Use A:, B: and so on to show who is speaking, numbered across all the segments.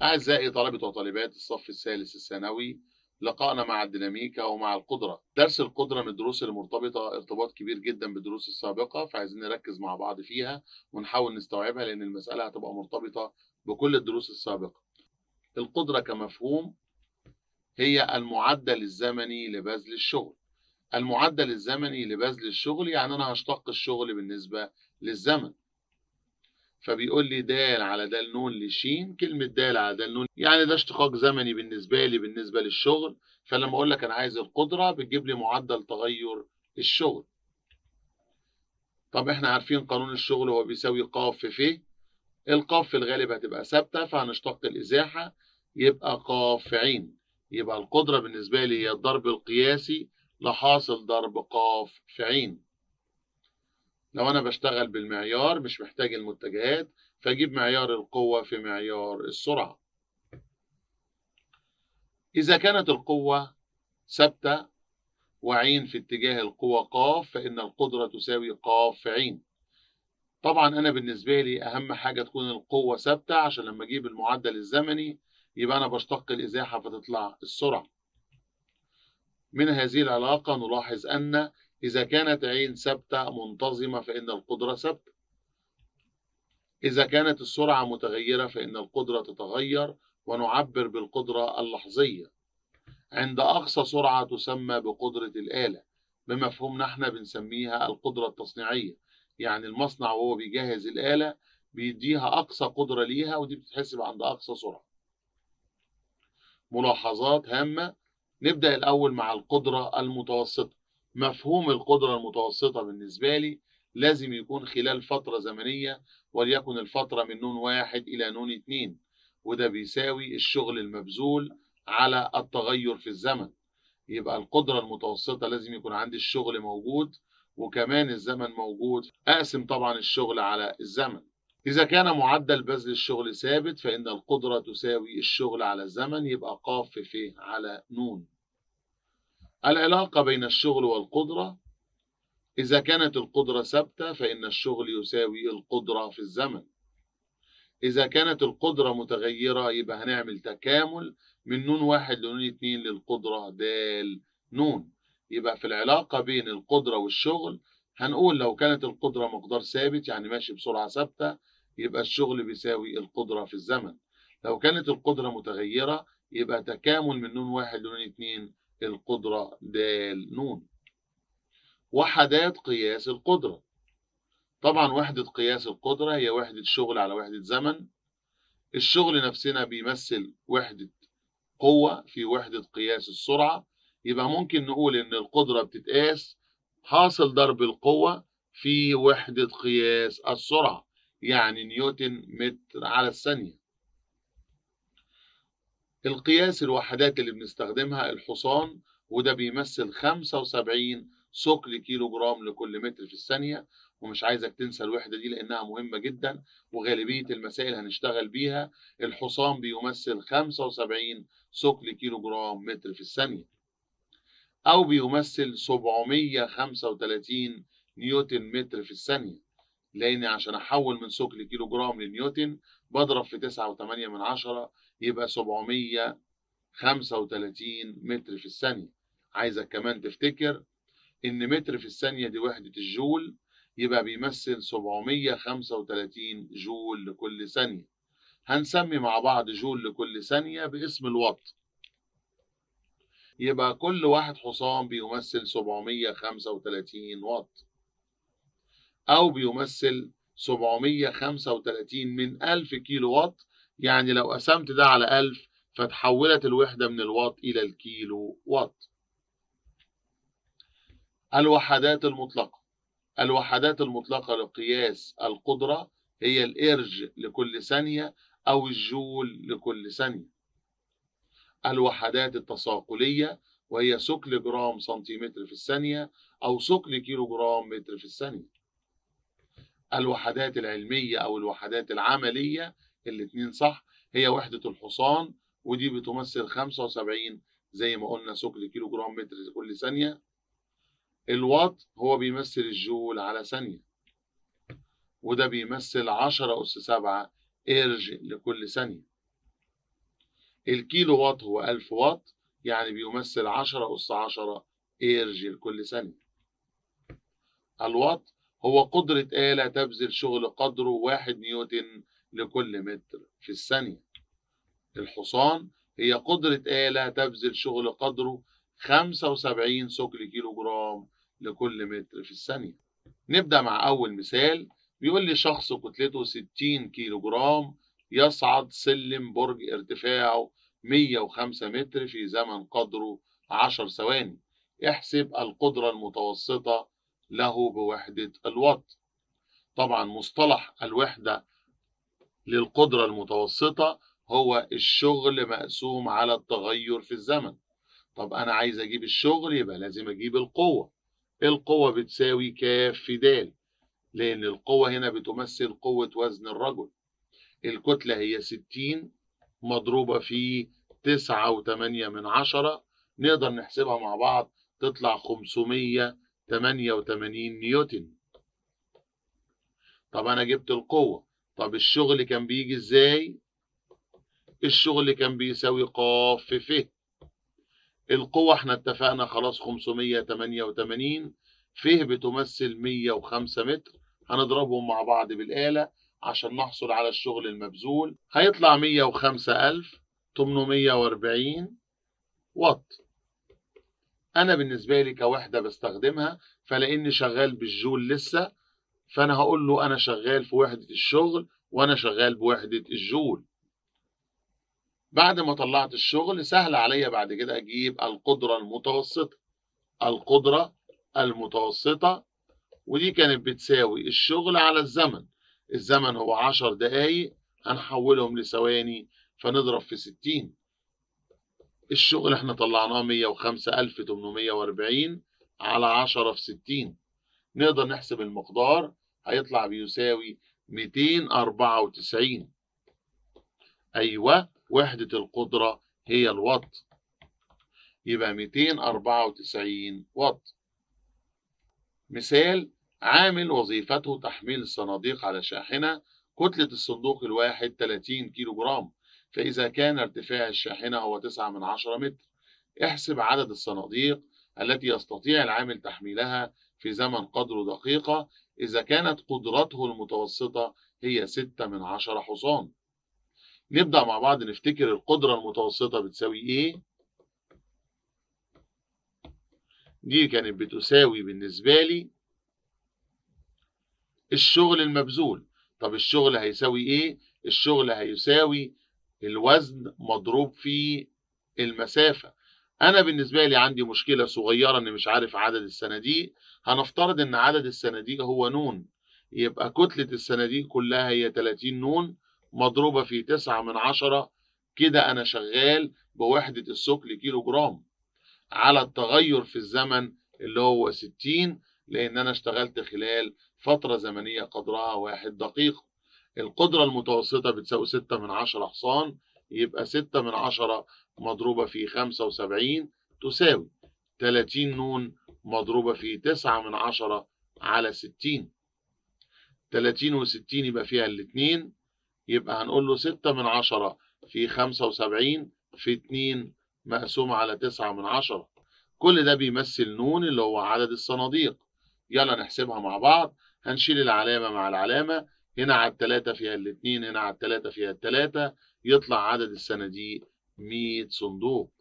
A: أعزائي طلبة وطالبات الصف الثالث الثانوي لقائنا مع الديناميكا ومع القدرة درس القدرة من الدروس المرتبطة ارتباط كبير جدا بالدروس السابقة فعايزين نركز مع بعض فيها ونحاول نستوعبها لأن المسألة هتبقى مرتبطة بكل الدروس السابقة القدرة كمفهوم هي المعدل الزمني لبذل الشغل المعدل الزمني لبذل الشغل يعني أنا هشتق الشغل بالنسبة للزمن فبيقول لي دال على دال نون لشين كلمة دال على دال نون يعني ده اشتقاق زمني بالنسبة لي بالنسبة للشغل فلما أقول لك أنا عايز القدرة بتجيب لي معدل تغير الشغل طب احنا عارفين قانون الشغل هو بيساوي ق في ف القاف في الغالب هتبقى ثابتة فهنشتق الإزاحة يبقى ق في عين يبقى القدرة بالنسبة لي هي الضرب القياسي لحاصل ضرب ق في عين لو أنا بشتغل بالمعيار مش محتاج المتجهات فأجيب معيار القوة في معيار السرعة إذا كانت القوة ثابتة وعين في اتجاه القوة ق فإن القدرة تساوي ق في عين طبعا أنا بالنسبة لي أهم حاجة تكون القوة ثابتة عشان لما أجيب المعدل الزمني يبقى أنا بشتق الإزاحة فتطلع السرعة من هذه العلاقة نلاحظ أن إذا كانت عين ثابتة منتظمة فإن القدرة ثابتة إذا كانت السرعة متغيرة فإن القدرة تتغير ونعبر بالقدرة اللحظية عند أقصى سرعة تسمى بقدرة الآلة بمفهومنا احنا بنسميها القدرة التصنيعية يعني المصنع وهو بيجهز الآلة بيديها أقصى قدرة ليها ودي بتتحسب عند أقصى سرعة ملاحظات هامة نبدأ الأول مع القدرة المتوسطة مفهوم القدرة المتوسطة بالنسبة لي لازم يكون خلال فترة زمنية وليكن الفترة من نون واحد إلى نون اتنين وده بيساوي الشغل المبذول على التغير في الزمن يبقى القدرة المتوسطة لازم يكون عندي الشغل موجود وكمان الزمن موجود أقسم طبعا الشغل على الزمن إذا كان معدل بذل الشغل ثابت فإن القدرة تساوي الشغل على الزمن يبقى ق في ف على نون العلاقة بين الشغل والقدرة إذا كانت القدرة ثابتة فإن الشغل يساوي القدرة في الزمن إذا كانت القدرة متغيرة يبقى هنعمل تكامل من نون واحد لنون اتنين للقدرة دال نون يبقى في العلاقة بين القدرة والشغل هنقول لو كانت القدرة مقدار ثابت يعني ماشي بسرعة ثابتة يبقى الشغل بيساوي القدرة في الزمن لو كانت القدرة متغيرة يبقى تكامل من نون واحد لنون اتنين القدرة دال نون وحدات قياس القدرة طبعا وحدة قياس القدرة هي وحدة شغل على وحدة زمن الشغل نفسنا بيمثل وحدة قوة في وحدة قياس السرعة يبقى ممكن نقول إن القدرة بتتقاس حاصل ضرب القوة في وحدة قياس السرعة يعني نيوتن متر على الثانية القياس الوحدات اللي بنستخدمها الحصان وده بيمثل 75 ثقل كيلو جرام لكل متر في الثانية ومش عايزك تنسى الوحدة دي لأنها مهمة جدا وغالبية المسائل هنشتغل بيها الحصان بيمثل 75 ثقل كيلو جرام متر في الثانية أو بيمثل 735 نيوتن متر في الثانية لأن عشان أحول من ثقل كيلو جرام لنيوتن بضرب في 9.8 من عشرة يبقى 735 متر في الثانية عايزك كمان تفتكر إن متر في الثانية دي وحدة الجول يبقى بيمثل 735 جول لكل ثانية هنسمي مع بعض جول لكل ثانية باسم الوات يبقى كل واحد حصان بيمثل 735 واط أو بيمثل 735 من 1000 كيلو واط يعني لو قسمت ده على 1000 فتحولت الوحدة من الواط إلى الكيلو واط الوحدات المطلقة الوحدات المطلقة لقياس القدرة هي الإرج لكل ثانية أو الجول لكل ثانية الوحدات التساقلية وهي ثقل جرام سنتيمتر في الثانية أو ثقل كيلو جرام متر في الثانية الوحدات العلمية أو الوحدات العملية الاتنين صح هي وحدة الحصان ودي بتمثل 75 زي ما قلنا ثقل كيلو جرام متر كل ثانية الوات هو بيمثل الجول على ثانية وده بيمثل 10 أس 7 إرج لكل ثانية الكيلو وات هو 1000 واط يعني بيمثل 10 أس 10 إيرجي لكل ثانية الوات هو قدرة آلة تبذل شغل قدره 1 نيوتن لكل متر في الثانية الحصان هي قدرة آلة تبذل شغل قدره 75 ثقل كيلو جرام لكل متر في الثانية نبدأ مع أول مثال بيقول لي شخص كتلته 60 كيلو جرام يصعد سلم برج ارتفاعه 105 متر في زمن قدره 10 ثواني احسب القدرة المتوسطة له بوحدة الوات طبعا مصطلح الوحدة للقدرة المتوسطة هو الشغل مقسوم على التغير في الزمن طب أنا عايز أجيب الشغل يبقى لازم أجيب القوة القوة بتساوي كاف في د لأن القوة هنا بتمثل قوة وزن الرجل الكتلة هي 60 مضروبة في 9.8 من عشرة نقدر نحسبها مع بعض تطلع 588 نيوتن طب أنا جبت القوة طب الشغل كان بيجي إزاي؟ الشغل كان بيساوي قاف في ف القوة احنا اتفقنا خلاص 588 ف بتمثل 105 متر هنضربهم مع بعض بالآلة عشان نحصل على الشغل المبذول هيطلع 105840 واط أنا بالنسبة لي كوحدة بستخدمها فلأني شغال بالجول لسه فأنا هقول له أنا شغال في وحدة الشغل وأنا شغال بوحدة الجول بعد ما طلعت الشغل سهل عليا بعد كده أجيب القدرة المتوسطة القدرة المتوسطة ودي كانت بتساوي الشغل على الزمن الزمن هو 10 دقايق هنحولهم لثواني فنضرب في 60 الشغل احنا طلعناه 105840 على 10 في 60 نقدر نحسب المقدار هيطلع بيساوي 294 أيوة وحدة القدرة هي الوات يبقى 294 واط مثال عامل وظيفته تحميل الصناديق على شاحنة كتلة الصندوق الواحد 30 كيلو جرام فإذا كان ارتفاع الشاحنة هو 9 من 10 متر احسب عدد الصناديق التي يستطيع العامل تحميلها في زمن قدره دقيقة إذا كانت قدرته المتوسطة هي 6 من 10 حصان نبدأ مع بعض نفتكر القدرة المتوسطة بتساوي إيه دي كانت بتساوي بالنسبة لي الشغل المبذول طب الشغل هيساوي ايه الشغل هيساوي الوزن مضروب في المسافة انا بالنسبة لي عندي مشكلة صغيرة اني مش عارف عدد الصناديق هنفترض ان عدد الصناديق هو نون يبقى كتلة الصناديق كلها هي 30 نون مضروبة في 9 من 10 كده انا شغال بوحدة الثقل كيلو جرام على التغير في الزمن اللي هو 60 لان انا اشتغلت خلال فترة زمنية قدرها واحد دقيقة القدرة المتوسطة بتساوي ستة من عشرة حصان يبقى ستة من عشرة مضروبة في خمسة وسبعين تساوي تلاتين نون مضروبة في تسعة من عشرة على ستين تلاتين وستين يبقى فيها الاتنين يبقى هنقول له ستة من عشرة في خمسة وسبعين في اتنين مقسوم على تسعة من عشرة كل ده بيمثل نون اللي هو عدد الصناديق يلا نحسبها مع بعض هنشيل العلامة مع العلامة هنا على التلاتة فيها الاتنين هنا على التلاتة فيها التلاتة يطلع عدد الصناديق 100 صندوق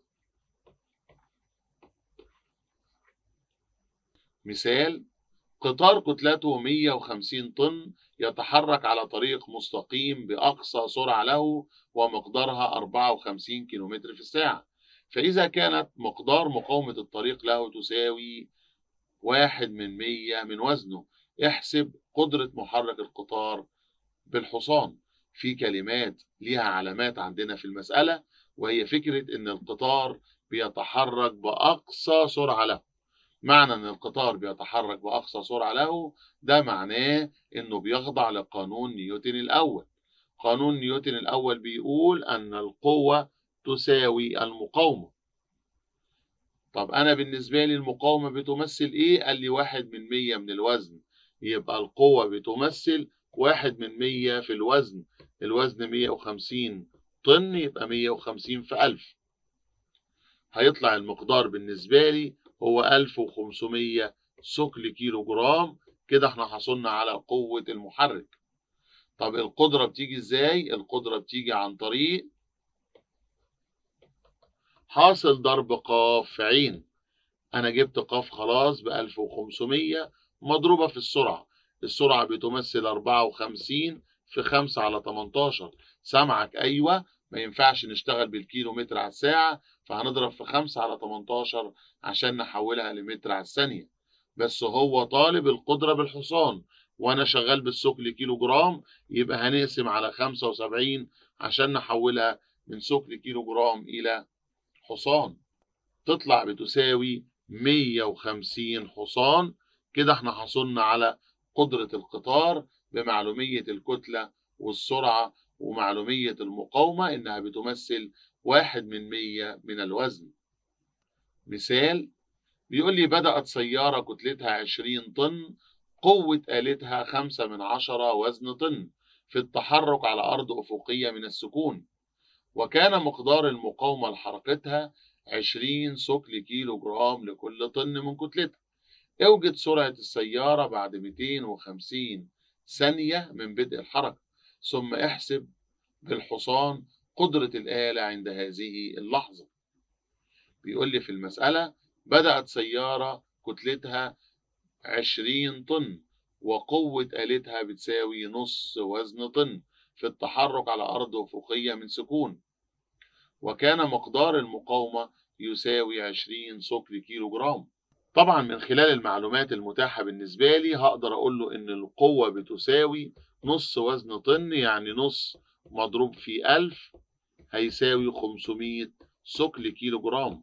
A: مثال قطار كتلته 150 طن يتحرك على طريق مستقيم بأقصى سرعة له ومقدارها 54 كم في الساعة فإذا كانت مقدار مقاومة الطريق له تساوي واحد من مية من وزنه احسب قدرة محرك القطار بالحصان في كلمات ليها علامات عندنا في المسألة وهي فكرة ان القطار بيتحرك بأقصى سرعة له معنى ان القطار بيتحرك بأقصى سرعة له ده معناه انه بيخضع لقانون نيوتن الأول قانون نيوتن الأول بيقول أن القوة تساوي المقاومة طب أنا بالنسبة لي المقاومة بتمثل إيه؟ قال لي واحد من مية من الوزن يبقى القوة بتمثل واحد من مية في الوزن الوزن مية وخمسين طن يبقى 150 في 1000 هيطلع المقدار بالنسبة لي هو 1500 ثقل كيلو جرام كده احنا حصلنا على قوة المحرك طب القدرة بتيجي ازاي؟ القدرة بتيجي عن طريق حاصل ضرب قاف في عين انا جبت قاف خلاص ب 1500 مضروبة في السرعة السرعة بتمثل 54 في 5 على 18 سامعك ايوه ما ينفعش نشتغل بالكيلو متر على الساعة فهنضرب في 5 على 18 عشان نحولها لمتر على الثانية بس هو طالب القدرة بالحصان وانا شغال بالثقل كيلو جرام يبقى هنقسم على 75 عشان نحولها من ثقل كيلو جرام الى حصان تطلع بتساوي 150 حصان كده احنا حصلنا على قدرة القطار بمعلومية الكتلة والسرعة ومعلومية المقاومة إنها بتمثل واحد من مية من الوزن مثال بيقول لي بدأت سيارة كتلتها 20 طن قوة آلتها خمسة من عشرة وزن طن في التحرك على أرض أفقية من السكون وكان مقدار المقاومة لحركتها 20 ثقل كيلو جرام لكل طن من كتلتها اوجد سرعة السيارة بعد 250 ثانية من بدء الحركة ثم احسب بالحصان قدرة الآلة عند هذه اللحظة بيقول لي في المسألة بدأت سيارة كتلتها 20 طن وقوة آلتها بتساوي نص وزن طن في التحرك على أرض أفقية من سكون وكان مقدار المقاومة يساوي 20 ثقل كيلو جرام طبعا من خلال المعلومات المتاحة بالنسبة لي هقدر أقول له إن القوة بتساوي نص وزن طن يعني نص مضروب في 1000 هيساوي 500 ثقل كيلو جرام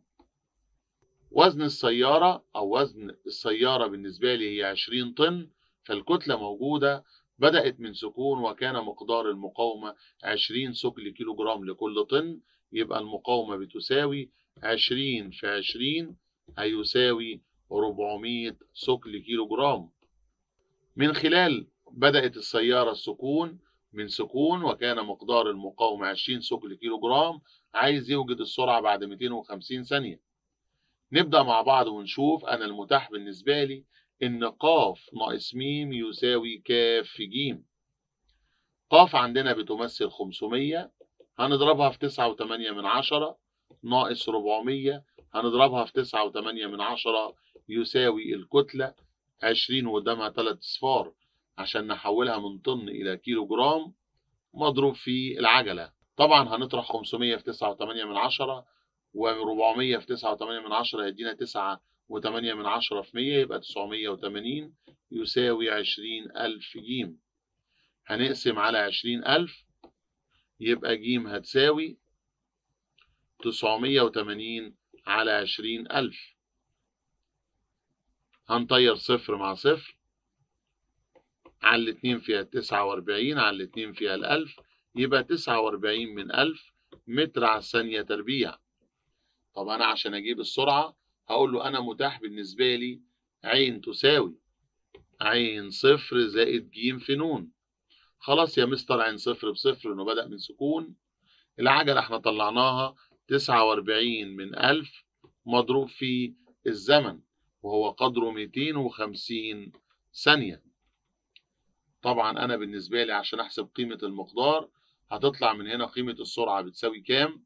A: وزن السيارة أو وزن السيارة بالنسبة لي هي 20 طن فالكتلة موجودة بدأت من سكون وكان مقدار المقاومة 20 ثقل كيلو جرام لكل طن يبقى المقاومة بتساوي 20 في 20 هيساوي 400 ثقل كيلو جرام من خلال بدأت السيارة السكون من سكون وكان مقدار المقاومة 20 ثقل كيلو جرام عايز يوجد السرعة بعد 250 ثانية نبدأ مع بعض ونشوف أنا المتاح بالنسبة لي إن قاف ناقص ميم يساوي كاف في جيم قاف عندنا بتمثل 500 هنضربها في 9 و8 من عشرة ناقص 400 هنضربها في 9 و8 من عشرة يساوي الكتلة 20 وقدامها 3 صفار عشان نحولها من طن إلى كيلو جرام مضروب في العجلة طبعا هنطرح 500 في 9 و8 من عشرة و400 في 9 و8 من عشرة يدينا 9 و8 من عشرة في 100 يبقى 980 يساوي 20000 جيم هنقسم على 20000 يبقى جيم هتساوي 980 على 20000 هنطير صفر مع صفر على الاتنين فيها 49 على الاتنين فيها الألف يبقى 49 من ألف متر على الثانية تربيع طب أنا عشان أجيب السرعة هقول له أنا متاح بالنسبة لي عين تساوي عين صفر زائد جيم في نون خلاص يا مستر عين صفر بصفر إنه بدأ من سكون العجلة احنا طلعناها 49 من ألف مضروب في الزمن وهو قدره 250 ثانية طبعا أنا بالنسبة لي عشان أحسب قيمة المقدار هتطلع من هنا قيمة السرعة بتساوي كام؟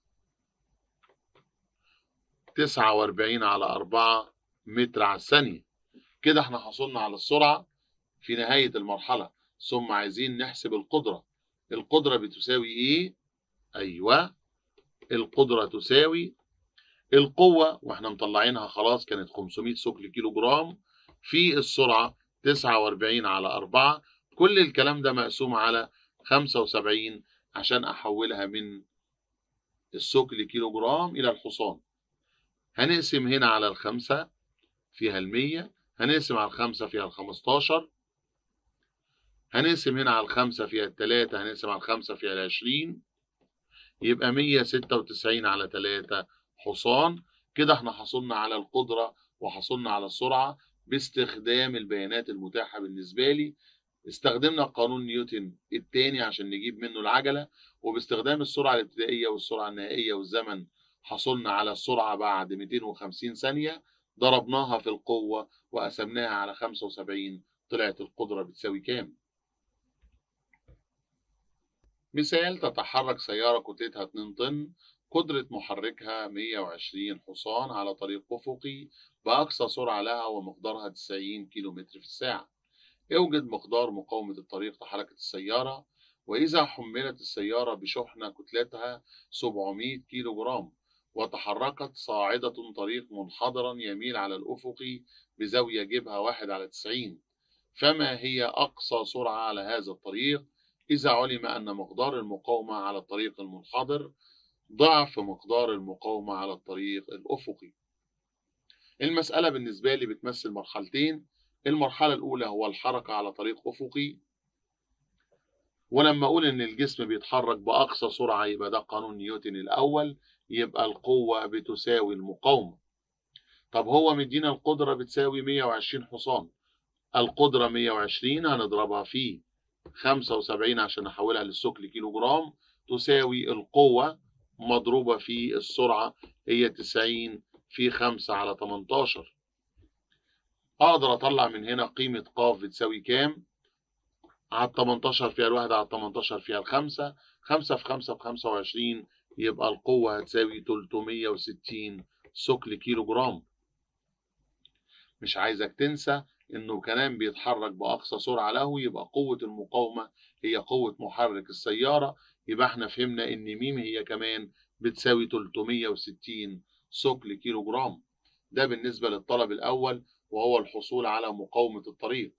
A: 49 على 4 متر على الثانية كده احنا حصلنا على السرعة في نهاية المرحلة ثم عايزين نحسب القدرة القدرة بتساوي ايه؟ ايوه القدرة تساوي القوة واحنا مطلعينها خلاص كانت 500 ثقل كيلو جرام في السرعة 49 على 4 كل الكلام ده مقسوم على 75 عشان احولها من الثقل كيلو جرام الى الحصان هنقسم هنا على الخمسة فيها المية هنقسم على الخمسة فيها الخمستاشر هنقسم هنا على الخمسة فيها التلاتة هنقسم على الخمسة فيها العشرين يبقى مية ستة وتسعين على تلاتة حصان كده احنا حصلنا على القدرة وحصلنا على السرعة باستخدام البيانات المتاحة بالنسبة لي استخدمنا قانون نيوتن الثاني عشان نجيب منه العجلة وباستخدام السرعة الابتدائية والسرعة النهائية والزمن حصلنا على السرعة بعد 250 ثانية ضربناها في القوة وقسمناها على 75 طلعت القدرة بتساوي كام؟ مثال تتحرك سيارة كتلتها 2 طن قدرة محركها 120 حصان على طريق أفقي بأقصى سرعة لها ومقدارها 90 كم في الساعة. اوجد مقدار مقاومة الطريق لحركة السيارة وإذا حملت السيارة بشحنة كتلتها 700 كيلو جرام وتحركت صاعدة طريق منحدرا يميل على الأفق بزاوية جبهة واحد على 90 فما هي أقصى سرعة على هذا الطريق إذا علم أن مقدار المقاومة على الطريق المنحدر ضعف مقدار المقاومة على الطريق الأفقي المسألة بالنسبة لي بتمثل مرحلتين المرحلة الأولى هو الحركة على طريق أفقي ولما أقول إن الجسم بيتحرك بأقصى سرعة يبقى ده قانون نيوتن الأول يبقى القوة بتساوي المقاومة طب هو مدينا القدرة بتساوي 120 حصان القدرة 120 هنضربها في 75 عشان نحولها للثقل كيلو جرام تساوي القوة مضروبة في السرعة هي 90 في 5 على 18 أقدر أطلع من هنا قيمة ق بتساوي كام؟ على 18 فيها الواحد على 18 فيها الخمسة 5 في 5 ب 25 يبقى القوة هتساوي 360 ثقل كيلو جرام مش عايزك تنسى انه كلام بيتحرك باقصى سرعه له يبقى قوه المقاومه هي قوه محرك السياره يبقى احنا فهمنا ان ميم هي كمان بتساوي 360 ثقل كيلو جرام ده بالنسبه للطلب الاول وهو الحصول على مقاومه الطريق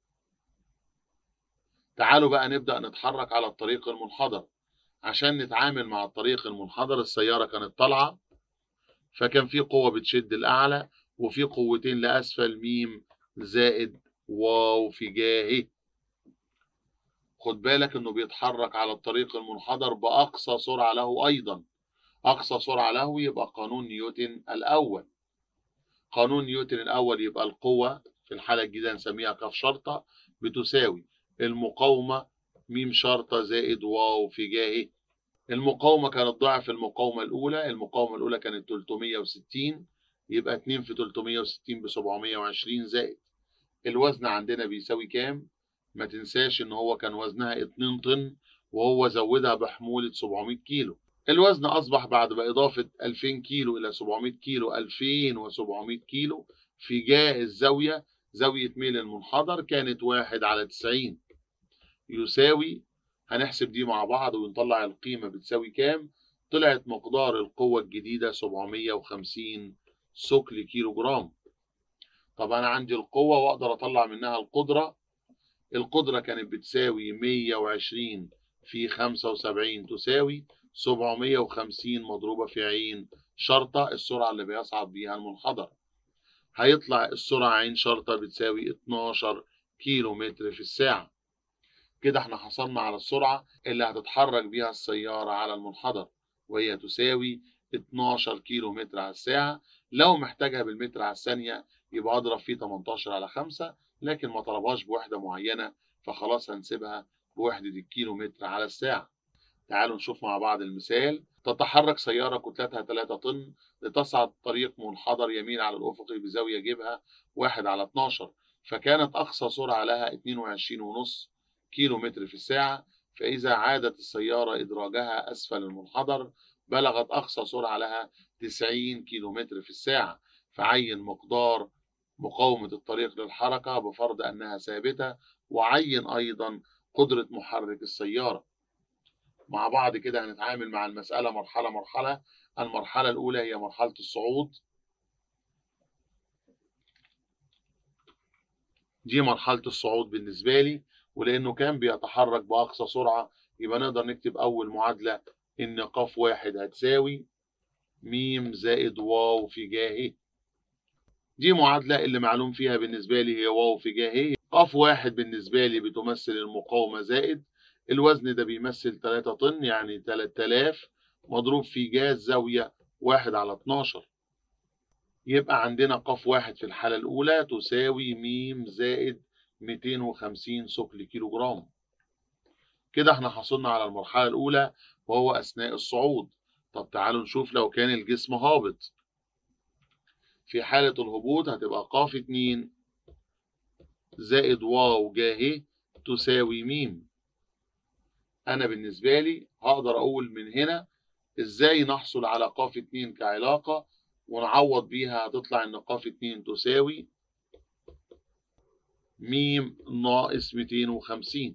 A: تعالوا بقى نبدا نتحرك على الطريق المنحدر عشان نتعامل مع الطريق المنحدر السياره كانت طالعه فكان في قوه بتشد الاعلى وفي قوتين لاسفل ميم زائد واو في جاهه خد بالك انه بيتحرك على الطريق المنحدر باقصى سرعه له ايضا اقصى سرعه له يبقى قانون نيوتن الاول قانون نيوتن الاول يبقى القوه في الحاله الجديده نسميها كف شرطه بتساوي المقاومه ميم شرطه زائد واو في جاهه المقاومه كانت ضعف المقاومه الاولى المقاومه الاولى كانت 360 يبقى 2 في 360 ب 720 زائد الوزن عندنا بيساوي كام؟ ما تنساش ان هو كان وزنها 2 طن وهو زودها بحمولة 700 كيلو الوزن اصبح بعد باضافة 2000 كيلو الى 700 كيلو 2700 كيلو في جاه الزاوية زاوية ميل المنحدر كانت واحد على 90 يساوي هنحسب دي مع بعض ونطلع القيمة بتساوي كام طلعت مقدار القوة الجديدة 750 ثقل كيلو جرام طب انا عندي القوه واقدر اطلع منها القدره القدره كانت بتساوي 120 في 75 تساوي 750 مضروبه في عين شرطه السرعه اللي بيصعد بيها المنحدر هيطلع السرعه عين شرطه بتساوي 12 كيلو متر في الساعه كده احنا حصلنا على السرعه اللي هتتحرك بيها السياره على المنحدر وهي تساوي 12 كيلو متر على الساعه لو محتاجها بالمتر على الثانية يبقى أضرب فيه 18 على 5 لكن ما طلبهاش بوحدة معينة فخلاص هنسيبها بوحدة الكيلو متر على الساعة. تعالوا نشوف مع بعض المثال تتحرك سيارة كتلتها 3 طن لتصعد طريق منحدر يمين على الأفق بزاوية جبهة 1 على 12 فكانت أقصى سرعة لها 22.5 كيلو متر في الساعة فإذا عادت السيارة إدراجها أسفل المنحدر بلغت أقصى سرعة لها 90 كيلو متر في الساعة فعين مقدار مقاومة الطريق للحركة بفرض أنها ثابتة وعين أيضا قدرة محرك السيارة مع بعض كده هنتعامل مع المسألة مرحلة مرحلة المرحلة الأولى هي مرحلة الصعود دي مرحلة الصعود بالنسبة لي ولأنه كان بيتحرك بأقصى سرعة يبقى نقدر نكتب أول معادلة إن قاف واحد هتساوي ميم زائد واو في جاهه دي معادلة اللي معلوم فيها بالنسبة لي هي واو في جاهه قاف واحد بالنسبة لي بتمثل المقاومة زائد الوزن ده بيمثل 3 طن يعني 3000 مضروب في جاز زاوية واحد على 12 يبقى عندنا قاف واحد في الحالة الأولى تساوي ميم زائد 250 ثقل كيلو جرام كده احنا حصلنا على المرحلة الأولى وهو أثناء الصعود طب تعالوا نشوف لو كان الجسم هابط في حالة الهبوط هتبقى ق 2 زائد واو جاه تساوي ميم أنا بالنسبة لي هقدر أقول من هنا إزاي نحصل على ق 2 كعلاقة ونعوض بيها هتطلع إن ق 2 تساوي ميم ناقص 250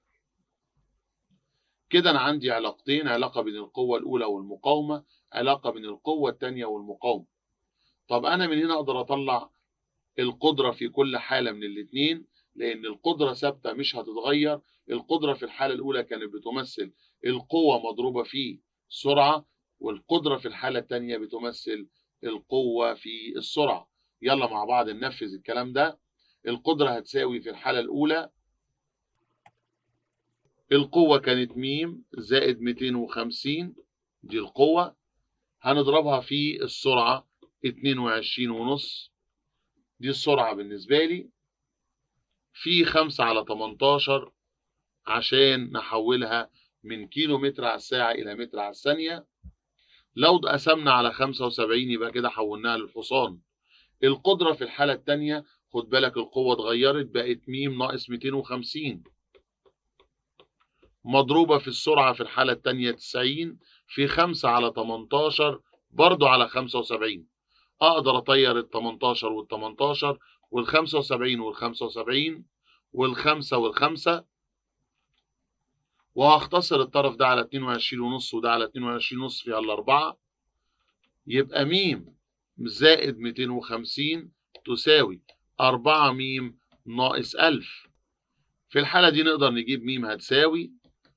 A: كده أنا عندي علاقتين علاقة بين القوة الأولى والمقاومة علاقة بين القوة الثانية والمقاومة طب أنا من هنا أقدر أطلع القدرة في كل حالة من الاثنين لأن القدرة ثابتة مش هتتغير القدرة في الحالة الأولى كانت بتمثل القوة مضروبة في سرعة والقدرة في الحالة الثانية بتمثل القوة في السرعة يلا مع بعض ننفذ الكلام ده القدرة هتساوي في الحالة الأولى القوة كانت ميم زائد 250 دي القوة هنضربها في السرعة 22 ونص دي السرعة بالنسبة لي في 5 على 18 عشان نحولها من كيلو متر على الساعة إلى متر على الثانية لو قسمنا على 75 يبقى كده حولناها للحصان القدرة في الحالة الثانية خد بالك القوة اتغيرت بقت ميم ناقص 250 مضروبة في السرعة في الحالة الثانية 90 في 5 على 18 برضو على 75 أقدر أطير ال 18 وال 18 وال 75 وال 75 والخمسة والخمسة وهختصر الطرف ده على 22 ونص وده على 22 ونص في الأربعة يبقى ميم زائد 250 تساوي 4 ميم ناقص 1000 في الحالة دي نقدر نجيب ميم هتساوي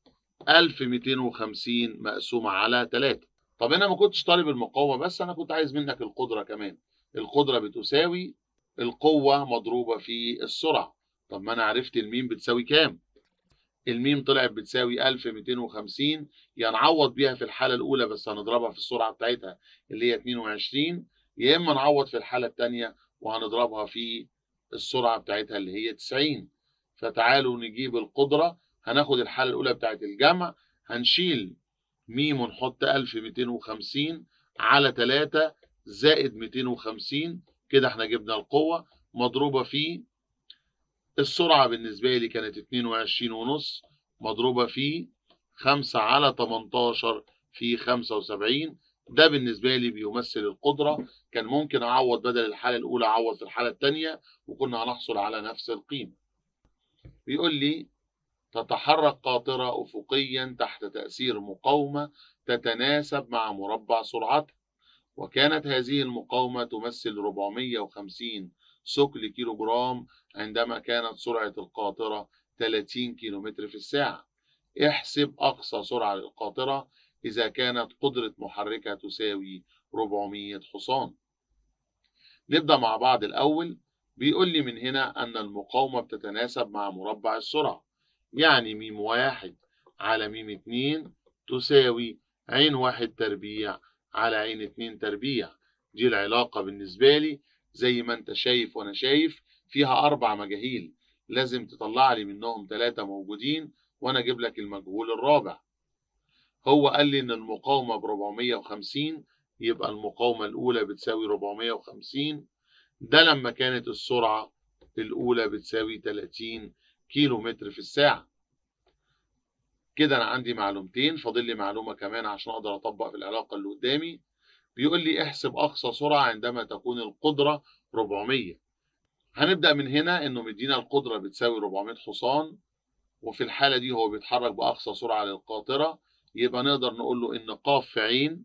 A: 1250 مقسومة على 3 طب أنا ما كنتش طالب المقاومة بس أنا كنت عايز منك القدرة كمان القدرة بتساوي القوة مضروبة في السرعة طب ما أنا عرفت الميم بتساوي كام الميم طلعت بتساوي 1250 يا نعوض بيها في الحالة الأولى بس هنضربها في السرعة بتاعتها اللي هي 22 يا إما نعوض في الحالة الثانية وهنضربها في السرعة بتاعتها اللي هي 90 فتعالوا نجيب القدرة هناخد الحالة الأولى بتاعت الجمع هنشيل ميم ونحط 1250 على 3 زائد 250 كده احنا جبنا القوة مضروبة في السرعة بالنسبة لي كانت 22 ونص مضروبة في 5 على 18 في 75 ده بالنسبة لي بيمثل القدرة كان ممكن أعوض بدل الحالة الأولى أعوض في الحالة الثانية وكنا هنحصل على نفس القيمة بيقول لي تتحرك قاطرة أفقيا تحت تأثير مقاومة تتناسب مع مربع سرعتها وكانت هذه المقاومة تمثل 450 ثقل كيلو جرام عندما كانت سرعة القاطرة 30 كيلو متر في الساعة احسب أقصى سرعة للقاطرة إذا كانت قدرة محركها تساوي 400 حصان نبدأ مع بعض الأول بيقول لي من هنا أن المقاومة بتتناسب مع مربع السرعة يعني ميم واحد على ميم اتنين تساوي عين واحد تربيع على عين اتنين تربيع دي العلاقة بالنسبة لي زي ما انت شايف وانا شايف فيها اربع مجاهيل لازم تطلع لي منهم ثلاثة موجودين وانا اجيب لك المجهول الرابع هو قال لي ان المقاومة ب 450 يبقى المقاومة الاولى بتساوي 450 ده لما كانت السرعة الاولى بتساوي 30 كيلو متر في الساعة كده انا عندي معلومتين فاضل لي معلومة كمان عشان اقدر اطبق في العلاقة اللي قدامي بيقول لي احسب اقصى سرعة عندما تكون القدرة 400 هنبدأ من هنا انه مدينا القدرة بتساوي 400 حصان وفي الحالة دي هو بيتحرك بأقصى سرعة للقاطرة يبقى نقدر نقول له ان ق في عين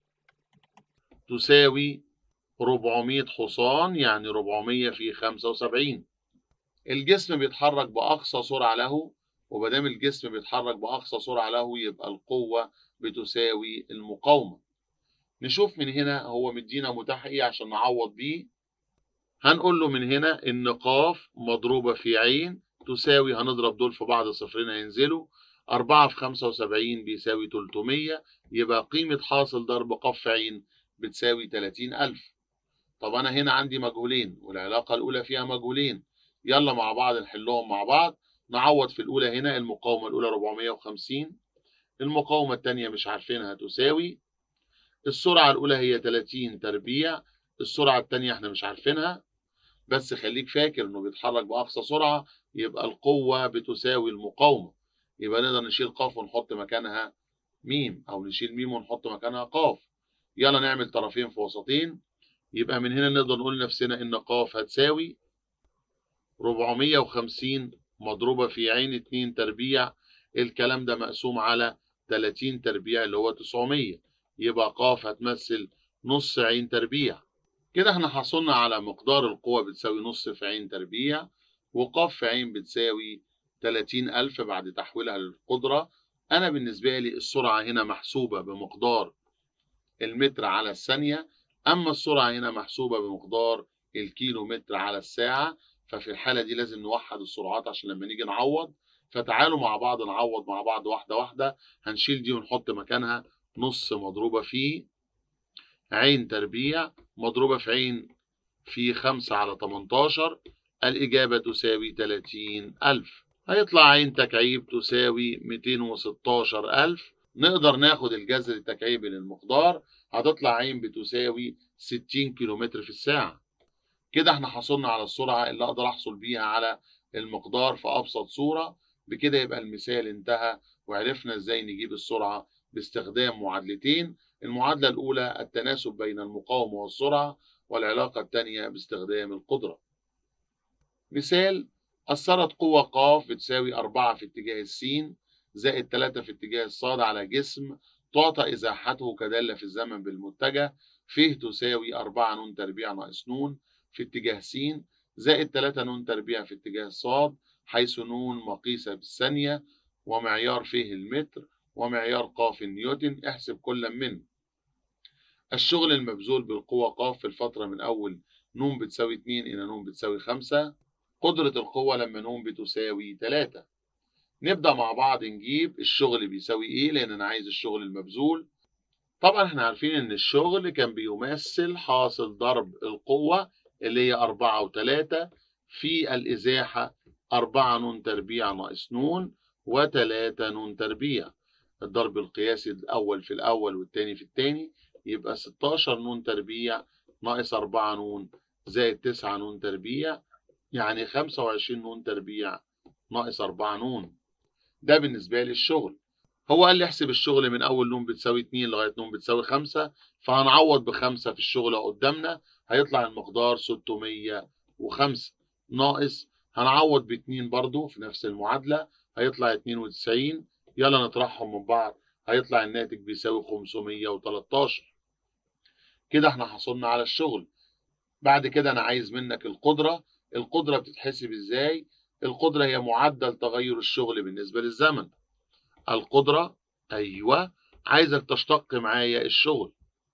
A: تساوي 400 حصان يعني 400 في 75 الجسم بيتحرك بأقصى سرعة له ومادام الجسم بيتحرك بأقصى سرعة له يبقى القوة بتساوي المقاومة نشوف من هنا هو مدينا متاح ايه عشان نعوض بيه هنقول له من هنا ان ق مضروبة في عين تساوي هنضرب دول في بعض صفرين هينزلوا 4 في 75 بيساوي 300 يبقى قيمة حاصل ضرب ق في عين بتساوي 30000 طب أنا هنا عندي مجهولين والعلاقة الأولى فيها مجهولين يلا مع بعض نحلهم مع بعض نعوض في الأولى هنا المقاومة الأولى 450 المقاومة الثانية مش عارفينها تساوي السرعة الأولى هي 30 تربيع السرعة الثانية احنا مش عارفينها بس خليك فاكر انه بيتحرك بأقصى سرعة يبقى القوة بتساوي المقاومة يبقى نقدر نشيل قاف ونحط مكانها ميم أو نشيل ميم ونحط مكانها قاف يلا نعمل طرفين في وسطين يبقى من هنا نقدر نقول لنفسنا إن قاف هتساوي 450 مضروبة في عين 2 تربيع الكلام ده مقسوم على 30 تربيع اللي هو 900 يبقى قاف هتمثل نص عين تربيع كده احنا حصلنا على مقدار القوة بتساوي نص في عين تربيع وقاف في عين بتساوي 30000 بعد تحويلها للقدرة أنا بالنسبة لي السرعة هنا محسوبة بمقدار المتر على الثانية أما السرعة هنا محسوبة بمقدار الكيلو متر على الساعة ففي الحالة دي لازم نوحد السرعات عشان لما نيجي نعوض فتعالوا مع بعض نعوض مع بعض واحدة واحدة هنشيل دي ونحط مكانها نص مضروبة في عين تربيع مضروبة في عين في خمسة على 18 الإجابة تساوي 30 ألف هيطلع عين تكعيب تساوي 216 ألف نقدر ناخد الجذر التكعيبي للمقدار هتطلع عين بتساوي 60 كيلومتر في الساعة كده احنا حصلنا على السرعة اللي اقدر احصل بيها على المقدار في ابسط صورة بكده يبقى المثال انتهى وعرفنا ازاي نجيب السرعة باستخدام معادلتين المعادلة الاولى التناسب بين المقاومة والسرعة والعلاقة الثانية باستخدام القدرة مثال أثرت قوة ق بتساوي 4 في اتجاه السين زائد 3 في اتجاه الصاد على جسم تعطى إزاحته كدالة في الزمن بالمتجه ف تساوي 4 ن تربيع ناقص ن في اتجاه س زائد 3 ن تربيع في اتجاه صاد حيث ن مقيسة بالثانية ومعيار ف المتر ومعيار ق النيوتن احسب كل من الشغل المبذول بالقوة ق في الفترة من أول ن بتساوي 2 إلى ن بتساوي 5 قدرة القوة لما ن بتساوي 3 نبدأ مع بعض نجيب الشغل بيساوي إيه لأن أنا عايز الشغل المبذول طبعا احنا عارفين إن الشغل كان بيمثل حاصل ضرب القوة اللي هي أربعة وتلاتة في الإزاحة أربعة نون تربيع ناقص نون وتلاتة نون تربيع الضرب القياسي الأول في الأول والتاني في التاني يبقى ستاشر نون تربيع ناقص أربعة نون زائد تسعة نون تربيع يعني خمسة وعشرين نون تربيع ناقص أربعة نون ده بالنسبة لي الشغل هو قال لي احسب الشغل من أول نون بتساوي اتنين لغاية نون بتساوي خمسة فهنعوض بخمسة في الشغل قدامنا هيطلع المقدار 605 ناقص هنعوض باتنين برضو في نفس المعادلة هيطلع 92 يلا نطرحهم من بعض هيطلع الناتج بيساوي 513 كده احنا حصلنا على الشغل بعد كده انا عايز منك القدرة القدرة بتتحسب ازاي القدرة هي معدل تغير الشغل بالنسبة للزمن القدرة ايوه عايزك تشتق معايا الشغل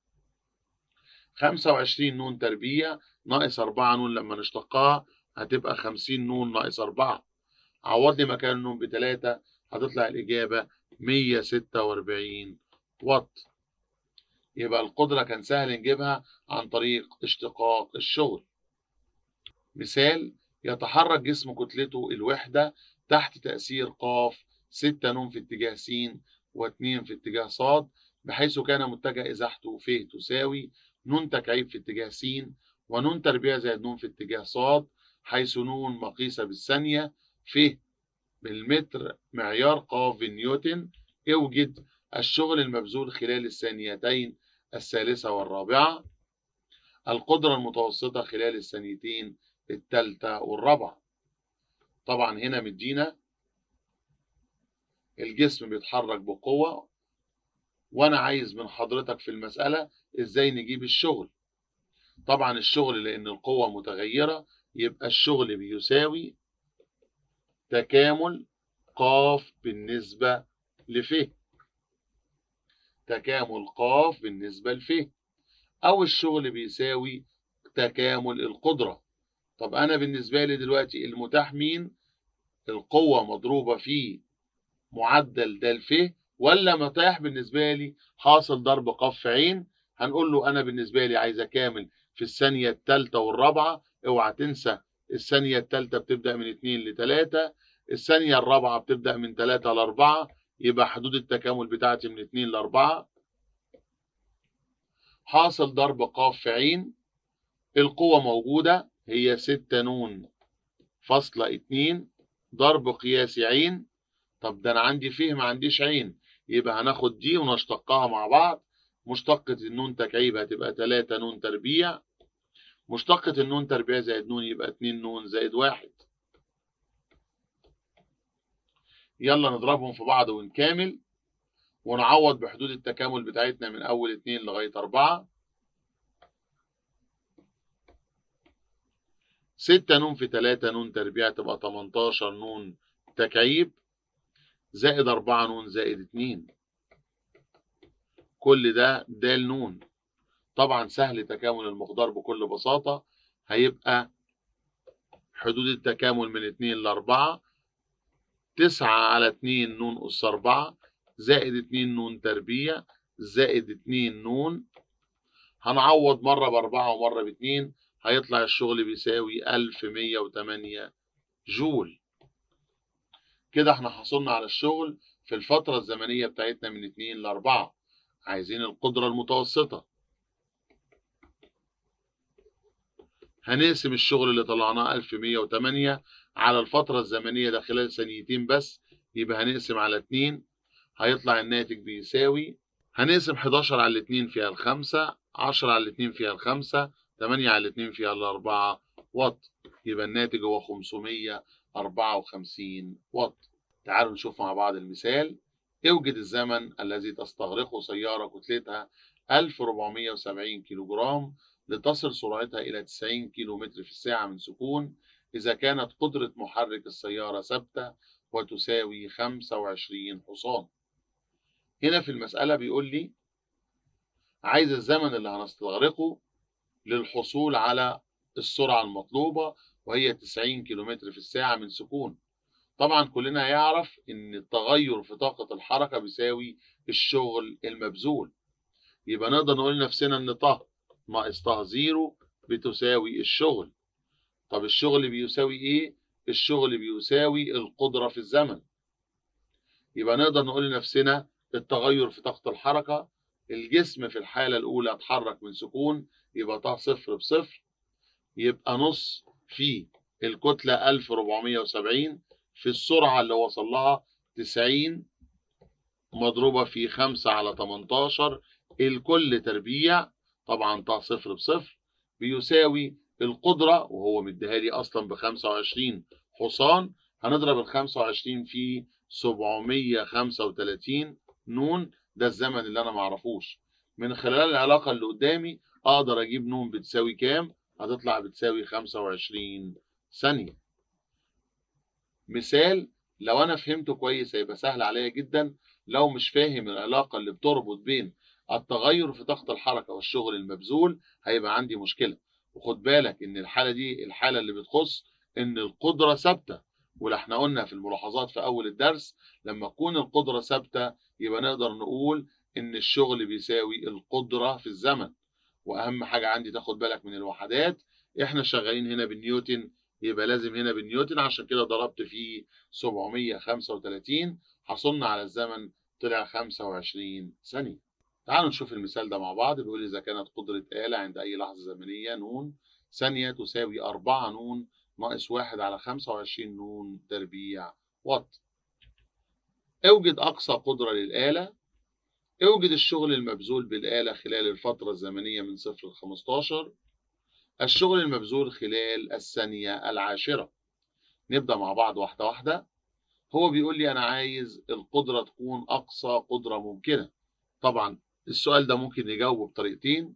A: 25 نون تربيع ناقص 4 نون لما نشتقها هتبقى 50 نون ناقص 4 عوض لي مكان النون بتلاتة هتطلع الإجابة 146 واط يبقى القدرة كان سهل نجيبها عن طريق اشتقاق الشغل مثال يتحرك جسم كتلته الوحدة تحت تأثير ق 6 نون في اتجاه س و2 في اتجاه ص بحيث كان متجه إزاحته ف تساوي ن تكعيب في اتجاه س ونون تربيع زائد ن في اتجاه ص حيث ن مقيسة بالثانية ف بالمتر معيار ق نيوتن اوجد الشغل المبذول خلال الثانيتين الثالثة والرابعة القدرة المتوسطة خلال الثانيتين الثالثة والرابعة طبعا هنا مدينا الجسم بيتحرك بقوة وانا عايز من حضرتك في المسألة ازاي نجيب الشغل طبعا الشغل لان القوة متغيرة يبقى الشغل بيساوي تكامل قاف بالنسبة لف تكامل قاف بالنسبة لف او الشغل بيساوي تكامل القدرة طب انا بالنسبة لي دلوقتي المتاح مين القوة مضروبة في معدل د ف ولا متاح بالنسبة لي حاصل ضرب قف عين هنقول له أنا بالنسبة لي عايز أكامل في الثانية الثالثة والرابعة اوعى تنسى الثانية الثالثة بتبدأ من 2 ل 3 الثانية الرابعة بتبدأ من 3 ل 4 يبقى حدود التكامل بتاعتي من 2 ل 4 حاصل ضرب ق في عين القوة موجودة هي 6 نون فاصلة 2 ضرب قياسي عين طب ده أنا عندي فيه ما عنديش عين يبقى هناخد دي ونشتقها مع بعض مشتقة النون تكعيب هتبقى 3 نون تربيع مشتقة النون تربيع زائد نون يبقى 2 نون زائد واحد يلا نضربهم في بعض ونكامل ونعوض بحدود التكامل بتاعتنا من أول 2 لغاية 4 6 نون في 3 نون تربيع تبقى 18 نون تكعيب زائد 4 نون زائد 2 كل ده د نون طبعا سهل تكامل المقدار بكل بساطة هيبقى حدود التكامل من 2 ل 4 9 على 2 نون أس 4 زائد 2 نون تربيع زائد 2 نون هنعوض مرة بأربعة ومرة باتنين هيطلع الشغل بيساوي 1108 جول كده احنا حصلنا على الشغل في الفترة الزمنية بتاعتنا من 2 ل 4 عايزين القدرة المتوسطة هنقسم الشغل اللي طلعناه 1108 على الفترة الزمنية ده خلال ثانيتين بس يبقى هنقسم على 2 هيطلع الناتج بيساوي هنقسم 11 على 2 فيها الخمسة 10 على 2 فيها الخمسة 8 على 2 فيها الأربعة واط يبقى الناتج هو 554 واط تعالوا نشوف مع بعض المثال اوجد الزمن الذي تستغرقه سيارة كتلتها 1470 كيلو جرام لتصل سرعتها إلى 90 كيلو متر في الساعة من سكون إذا كانت قدرة محرك السيارة ثابتة وتساوي 25 حصان هنا في المسألة بيقول لي عايز الزمن اللي هنستغرقه للحصول على السرعة المطلوبة وهي 90 كيلومتر في الساعة من سكون طبعا كلنا يعرف ان التغير في طاقة الحركة بيساوي الشغل المبذول يبقى نقدر نقول لنفسنا ان طه ناقص طه زيرو بتساوي الشغل طب الشغل بيساوي ايه الشغل بيساوي القدرة في الزمن يبقى نقدر نقول لنفسنا التغير في طاقة الحركة الجسم في الحالة الأولى اتحرك من سكون يبقى طه صفر بصفر يبقى نص في الكتلة 1470 في السرعة اللي وصل لها 90 مضروبة في 5 على 18 الكل تربيع طبعا طه صفر بصفر بيساوي القدرة وهو مديها لي أصلا ب 25 حصان هنضرب ال 25 في 735 نون ده الزمن اللي أنا معرفوش من خلال العلاقة اللي قدامي أقدر أجيب نون بتساوي كام؟ هتطلع بتساوي 25 ثانية مثال لو أنا فهمته كويس هيبقى سهل عليا جدا لو مش فاهم العلاقة اللي بتربط بين التغير في طاقة الحركة والشغل المبذول هيبقى عندي مشكلة وخد بالك إن الحالة دي الحالة اللي بتخص إن القدرة ثابتة ولا احنا قلنا في الملاحظات في أول الدرس لما تكون القدرة ثابتة يبقى نقدر نقول إن الشغل بيساوي القدرة في الزمن وأهم حاجة عندي تاخد بالك من الوحدات احنا شغالين هنا بالنيوتن يبقى لازم هنا بالنيوتن عشان كده ضربت في 735 حصلنا على الزمن طلع 25 ثانية تعالوا نشوف المثال ده مع بعض بيقول إذا كانت قدرة آلة عند أي لحظة زمنية نون ثانية تساوي 4 نون ناقص 1 على 25 نون تربيع واط اوجد أقصى قدرة للآلة اوجد الشغل المبذول بالآلة خلال الفترة الزمنية من 0 ل 15 الشغل المبذول خلال الثانية العاشرة نبدأ مع بعض واحدة واحدة هو بيقول لي أنا عايز القدرة تكون أقصى قدرة ممكنة طبعا السؤال ده ممكن نجاوبه بطريقتين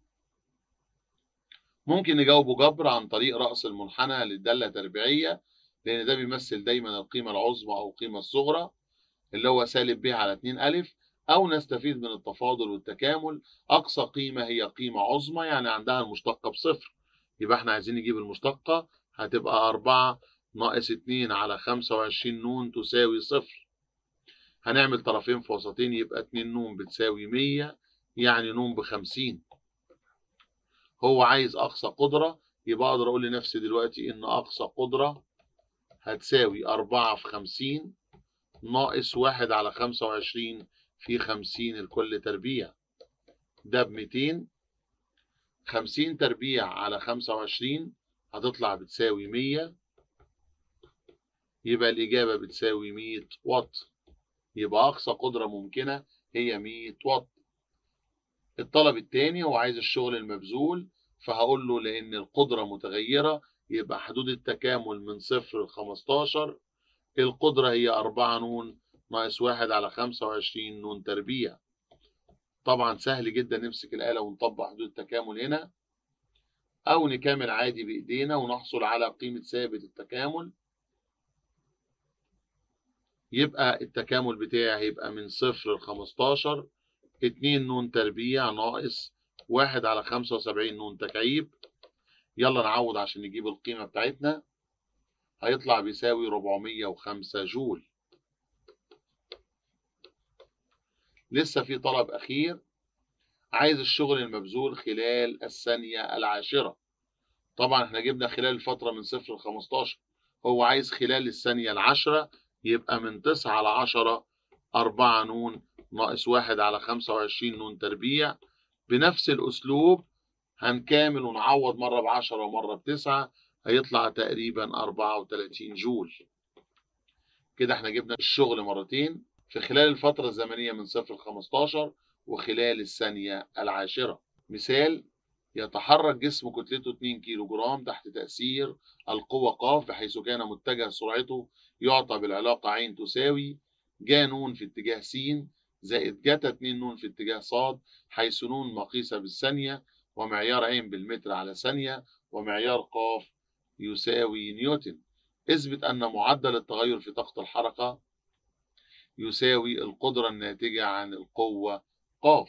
A: ممكن نجاوبه جبر عن طريق رأس المنحنى للدالة تربيعية لأن ده بيمثل دايما القيمة العظمى أو القيمة الصغرى اللي هو سالب ب على 2 ألف أو نستفيد من التفاضل والتكامل أقصى قيمة هي قيمة عظمى يعني عندها المشتقة بصفر يبقى احنا عايزين نجيب المشتقة هتبقى 4 ناقص 2 على 25 نون تساوي صفر هنعمل طرفين في وسطين يبقى 2 نون بتساوي 100 يعني نون ب 50 هو عايز أقصى قدرة يبقى أقدر أقول لنفسي دلوقتي إن أقصى قدرة هتساوي أربعة في خمسين ناقص واحد على خمسة وعشرين في خمسين الكل تربيع ده بميتين خمسين تربيع على خمسة وعشرين هتطلع بتساوي مية يبقى الإجابة بتساوي مية واط يبقى أقصى قدرة ممكنة هي مية واط الطلب التاني هو عايز الشغل المبذول فهقول له لأن القدرة متغيرة يبقى حدود التكامل من صفر لخمستاشر القدرة هي أربعة نون ناقص واحد على خمسة وعشرين نون تربيع طبعا سهل جدا نمسك الآلة ونطبق حدود التكامل هنا أو نكامل عادي بإيدينا ونحصل على قيمة ثابت التكامل يبقى التكامل بتاعي هيبقى من صفر لخمستاشر اتنين نون تربيع ناقص واحد على خمسة وسبعين نون تكعيب يلا نعوض عشان نجيب القيمة بتاعتنا هيطلع بيساوي 405 جول لسه في طلب أخير عايز الشغل المبذول خلال الثانية العاشرة طبعا احنا جبنا خلال الفترة من صفر ل 15 هو عايز خلال الثانية العاشرة يبقى من 9 على 10 4 نون ناقص 1 على 25 نون تربيع بنفس الأسلوب هنكامل ونعوض مرة بعشرة ومرة بتسعة هيطلع تقريبا 34 جول كده احنا جبنا الشغل مرتين في خلال الفترة الزمنية من صفر ل 15 وخلال الثانية العاشرة مثال يتحرك جسم كتلته 2 كيلو جرام تحت تأثير القوة ق بحيث كان متجه سرعته يعطى بالعلاقة ع تساوي ج ن في اتجاه س زائد جتا 2 ن في اتجاه ص حيث ن مقيسة بالثانية ومعيار ع بالمتر على ثانية ومعيار ق يساوي نيوتن اثبت أن معدل التغير في طاقة الحركة يساوي القدرة الناتجة عن القوة ق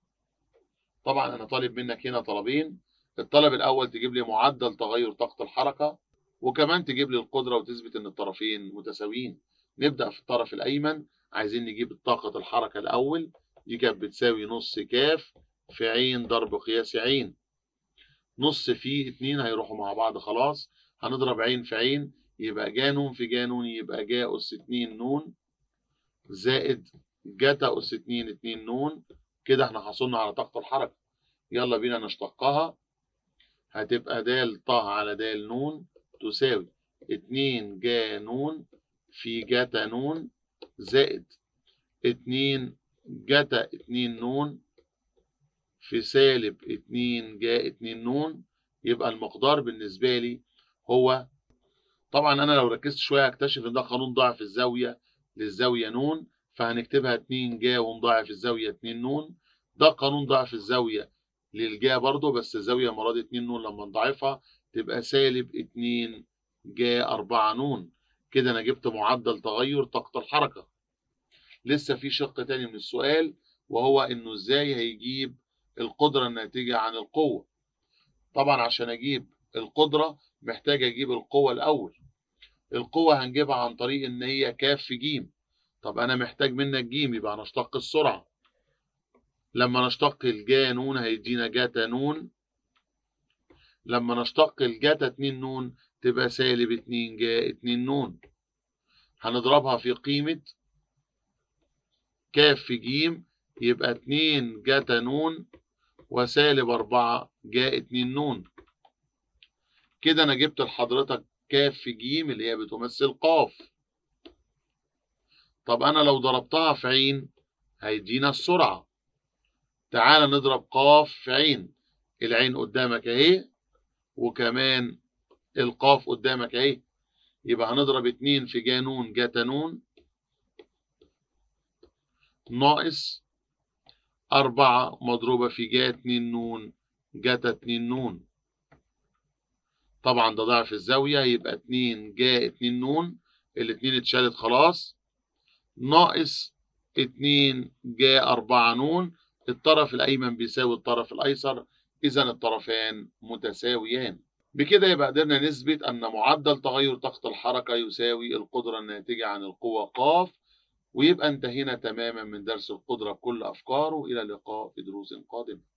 A: طبعا أنا طالب منك هنا طلبين الطلب الأول تجيب لي معدل تغير طاقة الحركة وكمان تجيب لي القدرة وتثبت أن الطرفين متساويين نبدأ في الطرف الأيمن عايزين نجيب طاقة الحركة الأول دي كانت بتساوي نص كاف في عين ضرب قياس عين نص في اتنين هيروحوا مع بعض خلاص هنضرب عين في عين يبقى جا نون في جا نون يبقى جا أس اتنين نون زائد جتا أس اتنين اتنين نون كده احنا حصلنا على طاقة الحركة يلا بينا نشتقها هتبقى د ط على د نون تساوي اتنين جا نون في جتا نون زائد اتنين جتا اتنين نون في سالب اتنين جا اتنين نون يبقى المقدار بالنسبة لي هو طبعا انا لو ركزت شوية هكتشف ان ده قانون ضعف الزاوية للزاوية نون فهنكتبها 2 جا ونضاعف الزاوية 2 نون ده قانون ضعف الزاوية للجا برضو بس الزاوية مراد 2 نون لما نضاعفها تبقى سالب 2 جا 4 نون كده انا جبت معدل تغير طاقة الحركة لسه في شق تاني من السؤال وهو انه ازاي هيجيب القدرة الناتجة عن القوة طبعا عشان اجيب القدرة محتاج اجيب القوة الاول القوة هنجيبها عن طريق ان هي كاف في جيم طب انا محتاج منك جيم يبقى نشتق السرعة لما نشتق الجا نون هيدينا جاتا نون لما نشتق الجاتا 2 نون تبقى سالب 2 جا 2 نون هنضربها في قيمة كاف في جيم يبقى 2 جاتا نون وسالب 4 جا 2 نون كده انا جبت لحضرتك كاف في جيم اللي هي بتمثل قاف طب انا لو ضربتها في عين هيدينا السرعة تعال نضرب قاف في عين العين قدامك اهي وكمان القاف قدامك اهي يبقى هنضرب اتنين في جانون جاتانون ناقص أربعة مضروبة في جا اتنين نون جاتا اتنين نون طبعا ده ضعف الزاوية يبقى اتنين جا اتنين نون الاتنين اتشالت خلاص ناقص اتنين جا أربعة نون الطرف الأيمن بيساوي الطرف الأيسر إذا الطرفان متساويان بكده يبقى قدرنا نثبت أن معدل تغير طاقة الحركة يساوي القدرة الناتجة عن القوة ق ويبقى انتهينا تماما من درس القدرة بكل أفكاره إلى اللقاء في دروس قادمة